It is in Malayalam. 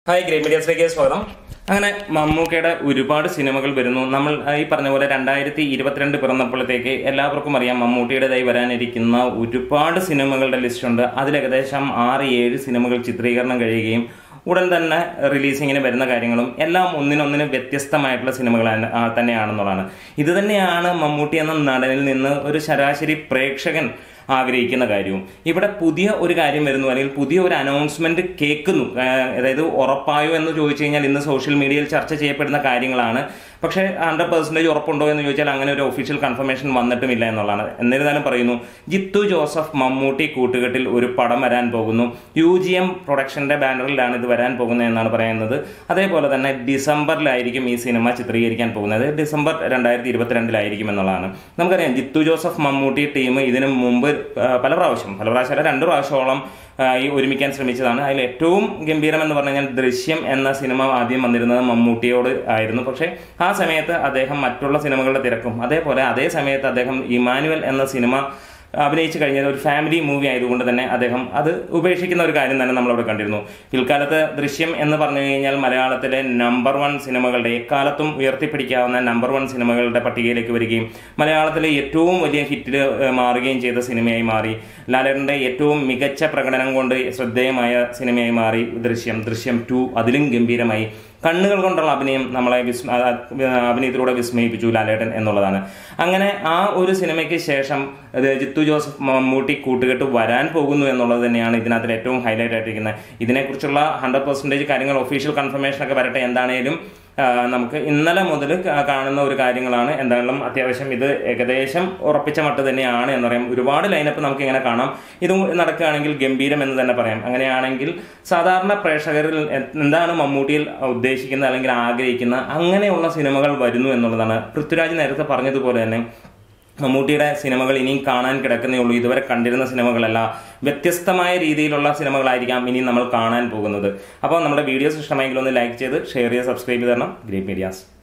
ഹായ് ഗ്രേ മീഡിയസിലേക്ക് സ്വാഗതം അങ്ങനെ മമ്മൂക്കയുടെ ഒരുപാട് സിനിമകൾ വരുന്നു നമ്മൾ ആ, ഈ പറഞ്ഞ പോലെ രണ്ടായിരത്തി ഇരുപത്തിരണ്ട് പിറന്നപ്പോഴത്തേക്ക് എല്ലാവർക്കും അറിയാം മമ്മൂട്ടിയുടേതായി വരാനിരിക്കുന്ന ഒരുപാട് സിനിമകളുടെ ലിസ്റ്റ് ഉണ്ട് അതിൽ ഏകദേശം ആറ് ഏഴ് സിനിമകൾ ചിത്രീകരണം കഴിയുകയും ഉടൻ തന്നെ റിലീസിങ്ങിന് വരുന്ന കാര്യങ്ങളും എല്ലാം ഒന്നിനൊന്നിന് വ്യത്യസ്തമായിട്ടുള്ള സിനിമകൾ തന്നെയാണെന്നുള്ളതാണ് ഇത് തന്നെയാണ് മമ്മൂട്ടി എന്ന നടനിൽ നിന്ന് ഒരു ശരാശരി പ്രേക്ഷകൻ ആഗ്രഹിക്കുന്ന കാര്യവും ഇവിടെ പുതിയ ഒരു കാര്യം വരുന്നു അല്ലെങ്കിൽ പുതിയ ഒരു അനൗൺസ്മെന്റ് കേൾക്കുന്നു ആ, അതായത് ഉറപ്പായോ എന്ന് ചോദിച്ചു കഴിഞ്ഞാൽ ഇന്ന് സോഷ്യൽ മീഡിയയിൽ ചർച്ച ചെയ്യപ്പെടുന്ന കാര്യങ്ങളാണ് പക്ഷേ ഹൺഡ്രഡ് പെർസെൻറ്റേജ് ഉറപ്പുണ്ടോ എന്ന് ചോദിച്ചാൽ അങ്ങനെ ഒരു ഒഫീഷ്യൽ കൺഫർമേഷൻ വന്നിട്ടുമില്ല എന്നുള്ളതാണ് എന്നിരുന്നാലും പറയുന്നു ജിത്തു ജോസഫ് മമ്മൂട്ടി കൂട്ടുകെട്ടിൽ ഒരു പടം വരാൻ പോകുന്നു യു ജി എം പ്രൊഡക്ഷന്റെ ബാനറിലാണ് ഇത് വരാൻ പോകുന്നത് എന്നാണ് പറയുന്നത് അതേപോലെ തന്നെ ഡിസംബറിലായിരിക്കും ഈ സിനിമ ചിത്രീകരിക്കാൻ പോകുന്നത് ഡിസംബർ രണ്ടായിരത്തി ഇരുപത്തിരണ്ടിലായിരിക്കും എന്നുള്ളതാണ് നമുക്കറിയാം ജിത്തു ജോസഫ് മമ്മൂട്ടി ടീം ഇതിനു മുമ്പ് ആ, പല പ്രാവശ്യം പല പ്രാവശ്യം അല്ല രണ്ട് പ്രാവശ്യത്തോളം ആ, ഈ ഒരുമിക്കാൻ ശ്രമിച്ചതാണ് അതിൽ ഏറ്റവും ഗംഭീരം എന്ന് പറഞ്ഞു കഴിഞ്ഞാൽ ദൃശ്യം എന്ന സിനിമ ആദ്യം വന്നിരുന്നത് മമ്മൂട്ടിയോട് ആയിരുന്നു പക്ഷേ ആ സമയത്ത് അദ്ദേഹം മറ്റുള്ള സിനിമകളുടെ തിരക്കും അതേപോലെ അതേ സമയത്ത് അദ്ദേഹം ഇമാനുവൽ എന്ന സിനിമ അഭിനയിച്ചു കഴിഞ്ഞത് ഒരു ഫാമിലി മൂവി ആയതുകൊണ്ട് തന്നെ അദ്ദേഹം അത് ഉപേക്ഷിക്കുന്ന ഒരു കാര്യം തന്നെ നമ്മളവിടെ കണ്ടിരുന്നു പിൽക്കാലത്ത് ദൃശ്യം എന്ന് പറഞ്ഞു കഴിഞ്ഞാൽ മലയാളത്തിലെ നമ്പർ വൺ സിനിമകളുടെ എക്കാലത്തും ഉയർത്തിപ്പിടിക്കാവുന്ന നമ്പർ വൺ സിനിമകളുടെ പട്ടികയിലേക്ക് വരികയും മലയാളത്തിലെ ഏറ്റവും വലിയ ഹിറ്റിൽ മാറുകയും ചെയ്ത സിനിമയായി മാറി ലാലേട്ടൻ്റെ ഏറ്റവും മികച്ച പ്രകടനം കൊണ്ട് ശ്രദ്ധേയമായ സിനിമയായി മാറി ദൃശ്യം ദൃശ്യം ടു അതിലും ഗംഭീരമായി കണ്ണുകൾ കൊണ്ടുള്ള അഭിനയം നമ്മളെ വിസ്മ ആ, അഭിനയത്തിലൂടെ വിസ്മയിപ്പിച്ചു ലാലേട്ടൻ എന്നുള്ളതാണ് അങ്ങനെ ആ ഒരു സിനിമയ്ക്ക് ശേഷം അത് ജിത്തു ജോസഫ് മമ്മൂട്ടി കൂട്ടുകെട്ട് വരാൻ പോകുന്നു എന്നുള്ളത് തന്നെയാണ് ഇതിനകത്തിൽ ഏറ്റവും ഹൈലൈറ്റ് ആയിട്ടിരിക്കുന്നത് ഇതിനെക്കുറിച്ചുള്ള ഹൺഡ്രഡ് പെർസെൻറ്റേജ് കാര്യങ്ങൾ ഒഫീഷ്യൽ കൺഫർമേഷൻ ഒക്കെ വരട്ടെ എന്താണേലും ആ, നമുക്ക് ഇന്നലെ മുതൽ കാ- കാണുന്ന ഒരു കാര്യങ്ങളാണ് എന്തായാലും അത്യാവശ്യം ഇത് ഏകദേശം ഉറപ്പിച്ച മട്ട് തന്നെയാണ് എന്ന് പറയാം ഒരുപാട് ലൈനപ്പ് നമുക്ക് ഇങ്ങനെ കാണാം ഇതും നടക്കുകയാണെങ്കിൽ ഗംഭീരം എന്ന് തന്നെ പറയാം അങ്ങനെയാണെങ്കിൽ സാധാരണ പ്രേക്ഷകരിൽ എ- എന്താണ് മമ്മൂട്ടിയിൽ ഉദ്ദേശിക്കുന്നത് അല്ലെങ്കിൽ ആഗ്രഹിക്കുന്ന അങ്ങനെയുള്ള സിനിമകൾ വരുന്നു എന്നുള്ളതാണ് പൃഥ്വിരാജ് നേരത്തെ പറഞ്ഞതുപോലെ തന്നെ മമ്മൂട്ടിയുടെ സിനിമകൾ ഇനിയും കാണാൻ കിടക്കുന്നേ ഉള്ളൂ ഇതുവരെ കണ്ടിരുന്ന സിനിമകളല്ല വ്യത്യസ്തമായ രീതിയിലുള്ള സിനിമകളായിരിക്കാം ഇനി നമ്മൾ കാണാൻ പോകുന്നത് അപ്പോൾ നമ്മുടെ വീഡിയോസ് ഇഷ്ടമായെങ്കിൽ ഒന്ന് ലൈക്ക് ചെയ്ത് ഷെയർ ചെയ്ത് സബ്സ്ക്രൈബ് ചെയ്ത് തരണം ഗ്രേറ്റ് മീഡിയാസ്